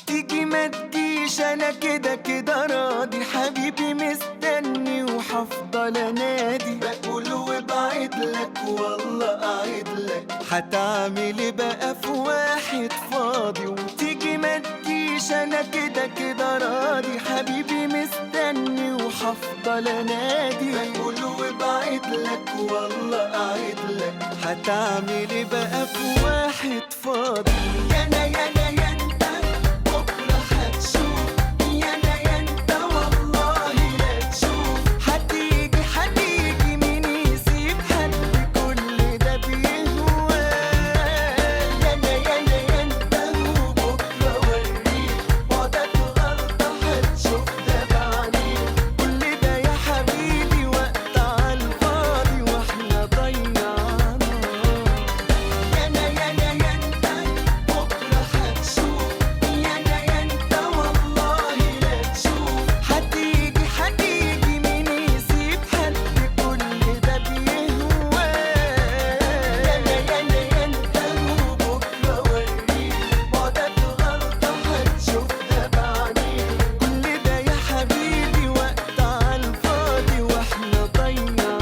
تيجي ما تجيش انا كده كده راضي حبيبي مستني وحفضل انادي بقول وبعد لك والله قاعد لك هتعمل إيه بقى في واحد فاضي وتيجي ما تجيش انا كده كده راضي حبيبي مستني وحفضل انادي بقول وبعد لك والله قاعد لك هتعمل إيه بقى في واحد فاضي يانا يانا يا انت بكره هتشوف يانا يا انت والله لا تشوف هتيجي هتيجي مين يسيب حد كل ده بيهواه يانا يانا يا انت وبكره اوريك بعدك غلطه هتشوف ده بعدين كل ده يا حبيبي وقت عالفاضي واحنا ضيعنا يانا يانا يا انت بكره هتشوف يانا يا انت والله لا تشوف هتيجي هتيجي مين يسيب حد كل ده بيهواه يانا يانا يا انت وبكره اوريك بعدك غلطه هتشوف ده بعدين كل ده يا حبيبي وقت عالفاضي واحنا ضيعنا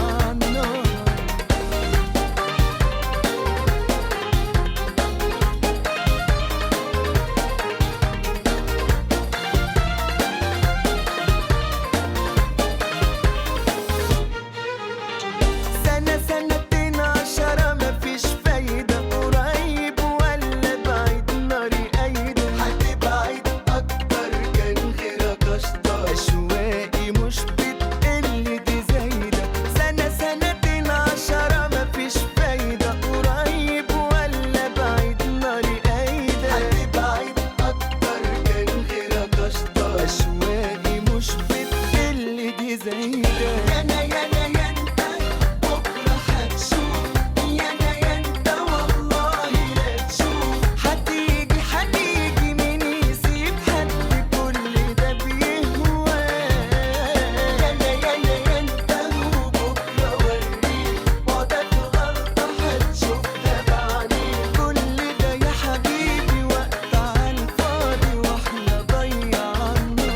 سنة سنتين عشرة مفيش فايدة قريب ولا بعيد ناري أيدة هتبعد أكتر كان غيرك أشطر أشواقي مش بتقل دي زايدة سنة سنتين عشرة مفيش فايدة قريب ولا بعيد ناري أيدة هتبعد أكتر كان غيرك أشطر أشواقي مش بتقل دي زايدة يانا يانا يا انت بكرة هتشوف يانا يا انت والله لا تشوف هتيجي هتيجي مين يسيب حد كل ده بيهواه يانا يانا يا انت وبكرة اوريك بعدك غلطة هتشوف ده بعدين كل ده يا حبيبي وقت عالفاضي واحنا ضيعنا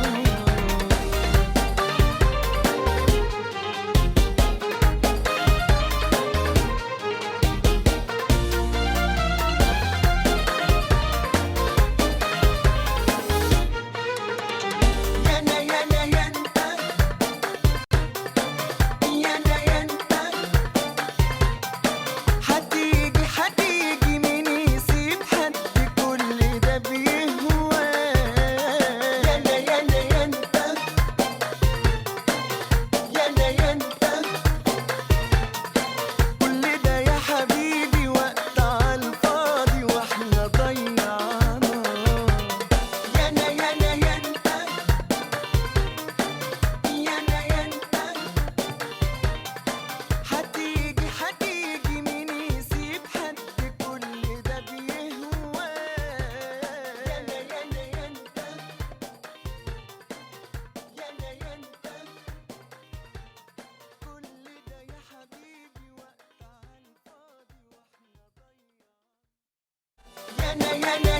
يانا يانا يا انت يانا يا انت هتيجي هتيجي مين يسيب حد كل ده بيهواه يانا يانا يا انت يانا يا انت كل ده يا حبيبي وقت عالفاضي واحنا ضيعنا يانا يانا يا انت يانا يا انت هتيجي هتيجي مين يسيب حد كل ده بيهواه يانا يانا يا انت يانا يا انت كل ده يا حبيبي وقت عالفاضي واحنا ضيعنا يانا يانا